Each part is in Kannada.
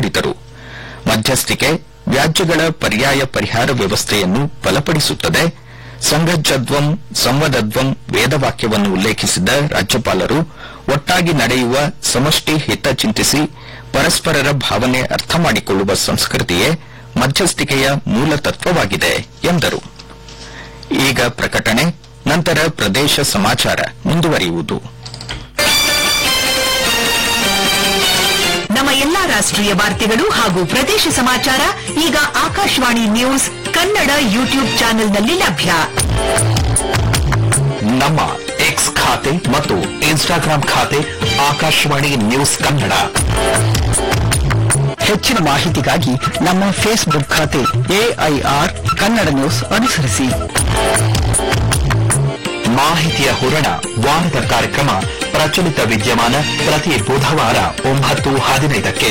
ಕೋರಿದರು ಮಧ್ಯಸ್ಥಿಕೆ ವ್ಯಾಜ್ಯಗಳ ಪರ್ಯಾಯ ಪರಿಹಾರ ವ್ಯವಸ್ಥೆಯನ್ನು ಬಲಪಡಿಸುತ್ತದೆ ಸಂಘಜ್ಜದ್ವಂ ಸಂವದದ್ವಂ ವೇದವಾಕ್ಯವನ್ನು ಉಲ್ಲೇಖಿಸಿದ ರಾಜ್ಯಪಾಲರು ಒಟ್ಟಾಗಿ ನಡೆಯುವ ಸಮಷ್ಟಿ ಹಿತ ಚಿಂತಿಸಿ ಪರಸ್ಪರರ ಭಾವನೆ ಅರ್ಥ ಮಾಡಿಕೊಳ್ಳುವ ಸಂಸ್ಕೃತಿಯೇ ಮಧ್ಯಸ್ಥಿಕೆಯ ಮೂಲ ತತ್ವವಾಗಿದೆ ಎಂದರು ಈಗ ಪ್ರಕಟಣೆ ನಂತರ ಪ್ರದೇಶ ಸಮಾಚಾರ ಮುಂದುವರಿಯುವುದು ನಮ್ಮ ಎಲ್ಲಾ ರಾಷ್ಟ್ರೀಯ ವಾರ್ತೆಗಳು ಹಾಗೂ ಪ್ರದೇಶ ಸಮಾಚಾರ ಈಗ ಆಕಾಶವಾಣಿ ನ್ಯೂಸ್ ಕನ್ನಡ ಯೂಟ್ಯೂಬ್ ಚಾನೆಲ್ನಲ್ಲಿ ಲಭ್ಯ ನಮ್ಮ ಎಕ್ಸ್ ಖಾತೆ ಮತ್ತು ಇನ್ಸ್ಟಾಗ್ರಾಂ ಖಾತೆ ಆಕಾಶವಾಣಿ ನ್ಯೂಸ್ ಕನ್ನಡ ಹೆಚ್ಚಿನ ಮಾಹಿತಿಗಾಗಿ ನಮ್ಮ ಫೇಸ್ಬುಕ್ ಖಾತೆ ಎಐಆರ್ ಕನ್ನಡ ನ್ಯೂಸ್ ಅನುಸರಿಸಿ ಮಾಹಿತಿಯ ಹೂರಣ ವಾರದ ಕಾರ್ಯಕ್ರಮ ಪ್ರಚಲಿತ ವಿದ್ಯಮಾನ ಪ್ರತಿ ಬುಧವಾರ ಒಂಬತ್ತು ಹದಿನೈದಕ್ಕೆ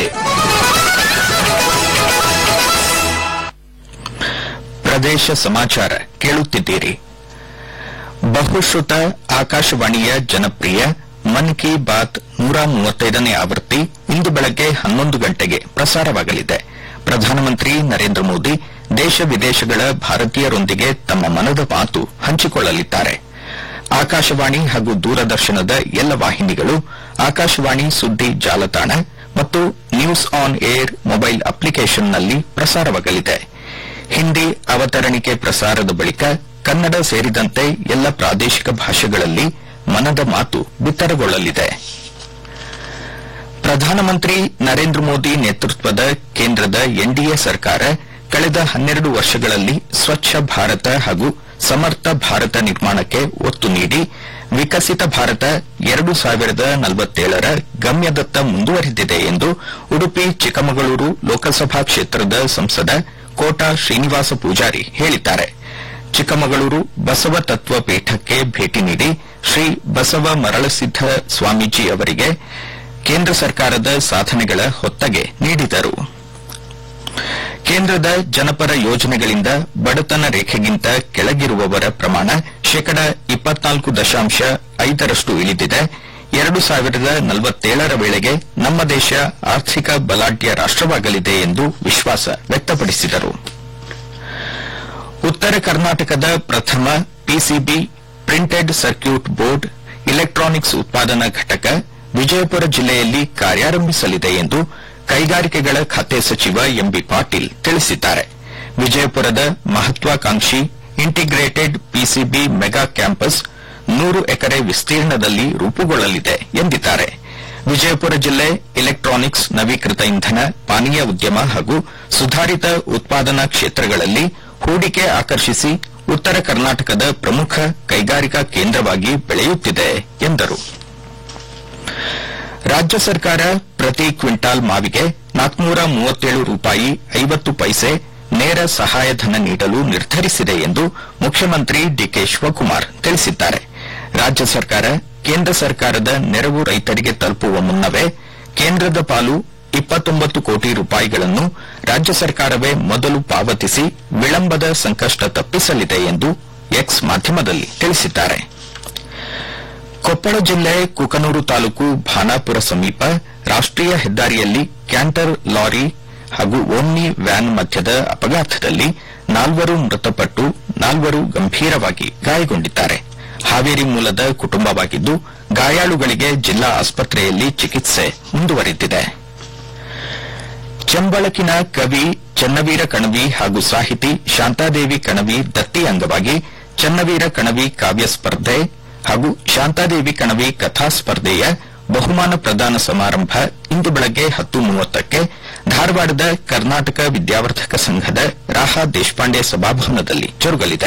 ಪ್ರದೇಶ ಸಮಾಚಾರ ಕೇಳುತ್ತಿದ್ದೀರಿ ಬಹುಶ್ರುತ ಆಕಾಶವಾಣಿಯ ಜನಪ್ರಿಯ ಮನ್ ಕಿ ಬಾತ್ ನೂರ ಮೂವತ್ತೈದನೇ ಆವೃತ್ತಿ ಇಂದು ಬೆಳಗ್ಗೆ ಹನ್ನೊಂದು ಗಂಟೆಗೆ ಪ್ರಸಾರವಾಗಲಿದೆ ಪ್ರಧಾನಮಂತ್ರಿ ನರೇಂದ್ರ ಮೋದಿ ದೇಶ ವಿದೇಶಗಳ ಭಾರತೀಯರೊಂದಿಗೆ ತಮ್ಮ ಮನದ ಮಾತು ಹಂಚಿಕೊಳ್ಳಲಿದ್ದಾರೆ ಆಕಾಶವಾಣಿ ಹಾಗೂ ದೂರದರ್ಶನದ ಎಲ್ಲ ವಾಹಿನಿಗಳು ಆಕಾಶವಾಣಿ ಸುದ್ದಿ ಜಾಲತಾಣ ಮತ್ತು ನ್ಯೂಸ್ ಆನ್ ಏರ್ ಮೊಬೈಲ್ ಅಪ್ಲಿಕೇಶನ್ನಲ್ಲಿ ಪ್ರಸಾರವಾಗಲಿದೆ ಹಿಂದಿ ಅವತರಣಿಕೆ ಪ್ರಸಾರದ ಬಳಿಕ ಕನ್ನಡ ಸೇರಿದಂತೆ ಎಲ್ಲ ಪ್ರಾದೇಶಿಕ ಭಾಷೆಗಳಲ್ಲಿ ಮನದ ಮಾತು ಬಿತ್ತರಗೊಳ್ಳಲಿದೆ ಪ್ರಧಾನಮಂತ್ರಿ ನರೇಂದ್ರ ಮೋದಿ ನೇತೃತ್ವದ ಕೇಂದ್ರದ ಎನ್ಡಿಎ ಸರ್ಕಾರ ಕಳೆದ ಹನ್ನೆರಡು ವರ್ಷಗಳಲ್ಲಿ ಸ್ವಚ್ಛ ಭಾರತ ಹಾಗೂ ಸಮರ್ಥ ಭಾರತ ನಿರ್ಮಾಣಕ್ಕೆ ಒತ್ತು ನೀಡಿ ವಿಕಸಿತ ಭಾರತ ಎರಡು ಸಾವಿರದ ನಲವತ್ತೇಳರ ಗಮ್ಯದತ್ತ ಮುಂದುವರೆದಿದೆ ಎಂದು ಉಡುಪಿ ಚಿಕ್ಕಮಗಳೂರು ಲೋಕಸಭಾ ಕ್ಷೇತ್ರದ ಸಂಸದ ಕೋಟಾ ಶ್ರೀನಿವಾಸ ಪೂಜಾರಿ ಹೇಳಿದ್ದಾರೆ ಚಿಕ್ಕಮಗಳೂರು ಬಸವ ತತ್ವ ಪೀಠಕ್ಕೆ ಭೇಟಿ ನೀಡಿ ಶ್ರೀ ಬಸವ ಮರಳಸಿದ್ದ ಸ್ವಾಮೀಜಿ ಅವರಿಗೆ ಕೇಂದ್ರ ಸರ್ಕಾರದ ಸಾಧನೆಗಳ ಹೊತ್ತಗೆ ನೀಡಿದರು ಕೇಂದ್ರದ ಜನಪರ ಯೋಜನೆಗಳಿಂದ ಬಡತನ ರೇಖೆಗಿಂತ ಕೆಳಗಿರುವವರ ಪ್ರಮಾಣ ಶೇಕಡ ಇಪ್ಪತ್ನಾಲ್ಕು ದಶಾಂಶ ಐದರಷ್ಟು ಇಳಿದಿದೆ ಎರಡು ಸಾವಿರದ ನಲವತ್ತೇಳರ ವೇಳೆಗೆ ನಮ್ಮ ದೇಶ ಆರ್ಥಿಕ ಬಲಾಢ್ಯ ರಾಷ್ಟವಾಗಲಿದೆ ಎಂದು ವಿಶ್ವಾಸ ವ್ಯಕ್ತಪಡಿಸಿದರು ಉತ್ತರ ಕರ್ನಾಟಕದ ಪ್ರಥಮ PCB printed circuit board electronics ಉತ್ಪಾದನಾ ಘಟಕ ವಿಜಯಪುರ ಜಿಲ್ಲೆಯಲ್ಲಿ ಕಾರ್ಯಾರಂಭಿಸಲಿದೆ ಎಂದು ಕೈಗಾರಿಕೆಗಳ ಖಾತೆ ಸಚಿವ ಎಂಬಿ ಪಾಟೀಲ್ ತಿಳಿಸಿದ್ದಾರೆ ವಿಜಯಪುರದ ಮಹತ್ವಾಕಾಂಕ್ಷಿ ಇಂಟಿಗ್ರೇಟೆಡ್ ಪಿಸಿಬಿ ಮೆಗಾ ಕ್ಯಾಂಪಸ್ ನೂರು ಎಕರೆ ವಿಸ್ತೀರ್ಣದಲ್ಲಿ ರೂಪುಗೊಳ್ಳಲಿದೆ ಎಂದಿದ್ದಾರೆ ವಿಜಯಪುರ ಜಿಲ್ಲೆ ಇಲೆಕ್ಟ್ರಾನಿಕ್ಸ್ ನವೀಕೃತ ಇಂಧನ ಪಾನೀಯ ಉದ್ಯಮ ಹಾಗೂ ಸುಧಾರಿತ ಉತ್ಪಾದನಾ ಕ್ಷೇತ್ರಗಳಲ್ಲಿ ಹೂಡಿಕೆ ಆಕರ್ಷಿಸಿ ಉತ್ತರ ಕರ್ನಾಟಕದ ಪ್ರಮುಖ ಕೈಗಾರಿಕಾ ಕೇಂದ್ರವಾಗಿ ಬೆಳೆಯುತ್ತಿದೆ ಎಂದರು ರಾಜ್ಯ ಸರ್ಕಾರ ಪ್ರತಿ ಕ್ವಿಂಟಾಲ್ ಮಾವಿಗೆ ನಾಲ್ಕುನೂರ ಮೂವತ್ತೇಳು ರೂಪಾಯಿ ಐವತ್ತು ಪೈಸೆ ನೇರ ಸಹಾಯಧನ ನೀಡಲು ನಿರ್ಧರಿಸಿದೆ ಎಂದು ಮುಖ್ಯಮಂತ್ರಿ ಡಿಕೆ ಶಿವಕುಮಾರ್ ತಿಳಿಸಿದ್ದಾರೆ ರಾಜ್ಯ ಸರ್ಕಾರ ಕೇಂದ್ರ ಸರ್ಕಾರದ ನೆರವು ರೈತರಿಗೆ ತಲುಪುವ ಮುನ್ನವೇ ಕೇಂದ್ರದ ಪಾಲು ಇಪ್ಪತ್ತೊಂಬತ್ತು ಕೋಟಿ ರೂಪಾಯಿಗಳನ್ನು ರಾಜ್ಯ ಸರ್ಕಾರವೇ ಮೊದಲು ಪಾವತಿಸಿ ವಿಳಂಬದ ಸಂಕಷ್ಟ ತಪ್ಪಿಸಲಿದೆ ಎಂದು ಎಕ್ಸ್ ಮಾಧ್ಯಮದಲ್ಲಿ ತಿಳಿಸಿದ್ದಾರೆ ಕೊಪ್ಪಳ ಜಿಲ್ಲೆ ಕುಕನೂರು ತಾಲೂಕು ಭಾನಾಪುರ ಸಮೀಪ ರಾಷ್ಟೀಯ ಹೆದ್ದಾರಿಯಲ್ಲಿ ಕ್ಯಾಂಟರ್ ಲಾರಿ ಹಾಗೂ ಓಮ್ನಿ ವ್ಯಾನ್ ಮಧ್ಯದ ಅಪಘಾತದಲ್ಲಿ ನಾಲ್ವರು ಮೃತಪಟ್ಟು ನಾಲ್ವರು ಗಂಭೀರವಾಗಿ ಗಾಯಗೊಂಡಿದ್ದಾರೆ ಹಾವೇರಿ ಮೂಲದ ಕುಟುಂಬವಾಗಿದ್ದು ಗಾಯಾಳುಗಳಿಗೆ ಜಿಲ್ಲಾ ಆಸ್ಪತ್ರೆಯಲ್ಲಿ ಚಿಕಿತ್ಸೆ ಮುಂದುವರೆದಿದೆ ಚೆಂಬಳಕಿನ ಕವಿ ಚನ್ನವೀರ ಕಣವಿ ಹಾಗೂ ಸಾಹಿತಿ ಶಾಂತಾದೇವಿ ಕಣವಿ ದತ್ತಿ ಅಂಗವಾಗಿ ಚನ್ನವೀರ ಕಣವಿ ಕಾವ್ಯ ಸ್ಪರ್ಧೆ ಹಾಗೂ ಶಾಂತಾದೇವಿ ಕಣವಿ ಕಥಾ ಸ್ಪರ್ಧೆಯ ಬಹುಮಾನ ಪ್ರದಾನ ಸಮಾರಂಭ ಇಂದು ಬೆಳಗ್ಗೆ ಹತ್ತು ಮೂವತ್ತಕ್ಕೆ ಧಾರವಾಡದ ಕರ್ನಾಟಕ ವಿದ್ಯಾವರ್ಧಕ ಸಂಘದ ರಾಹಾ ದೇಶಪಾಂಡೆ ಸಭಾಭವನದಲ್ಲಿ ಜರುಗಲಿದೆ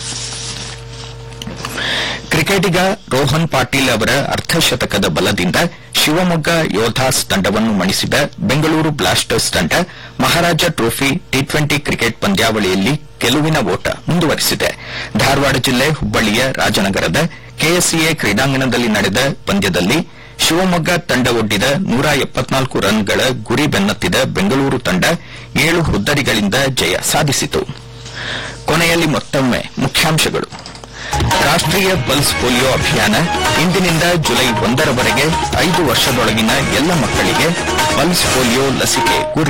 ಕ್ರಿಕೆಟಿಗ ರೋಹನ್ ಪಾಟೀಲ್ ಅವರ ಅರ್ಧಶತಕದ ಬಲದಿಂದ ಶಿವಮೊಗ್ಗ ಯೋಧಾಸ್ ತಂಡವನ್ನು ಮಣಿಸಿದ ಬೆಂಗಳೂರು ಬ್ಲಾಸ್ಟರ್ಸ್ ತಂಡ Maharaja trophy T twenty cricket ಪಂದ್ಯಾವಳಿಯಲ್ಲಿ ಗೆಲುವಿನ ಓಟ ಮುಂದುವರೆಸಿದೆ ಧಾರವಾಡ ಜಿಲ್ಲೆ ಹುಬ್ಬಳ್ಳಿಯ ರಾಜನಗರದ ಕೆಎಸ್ಸಿಎ ಕ್ರೀಡಾಂಗಣದಲ್ಲಿ ನಡೆದ ಪಂದ್ಯದಲ್ಲಿ ಶಿವಮೊಗ್ಗ ತಂಡ ಒಡ್ಡಿದ ನೂರ ಎಪ್ಪತ್ನಾಲ್ಕು ರನ್ಗಳ ಗುರಿ ಬೆನ್ನತ್ತಿದ ಬೆಂಗಳೂರು ತಂಡ ಏಳು ಹುದ್ದರಿಗಳಿಂದ ಜಯ ಸಾಧಿಸಿತು ಕೊನೆಯಲ್ಲಿ ಮತ್ತೊಮ್ಮೆ ಮುಖ್ಯಾಂಶಗಳು ರಾಷ್ಟೀಯ ಪಲ್ಸ್ ಪೋಲಿಯೋ ಅಭಿಯಾನ ಇಂದಿನಿಂದ ಜುಲೈ ಒಂದರವರೆಗೆ ಐದು ವರ್ಷದೊಳಗಿನ ಎಲ್ಲ ಮಕ್ಕಳಿಗೆ ಪಲ್ಸ್ ಪೋಲಿಯೋ ಲಸಿಕೆ ಗುರಿ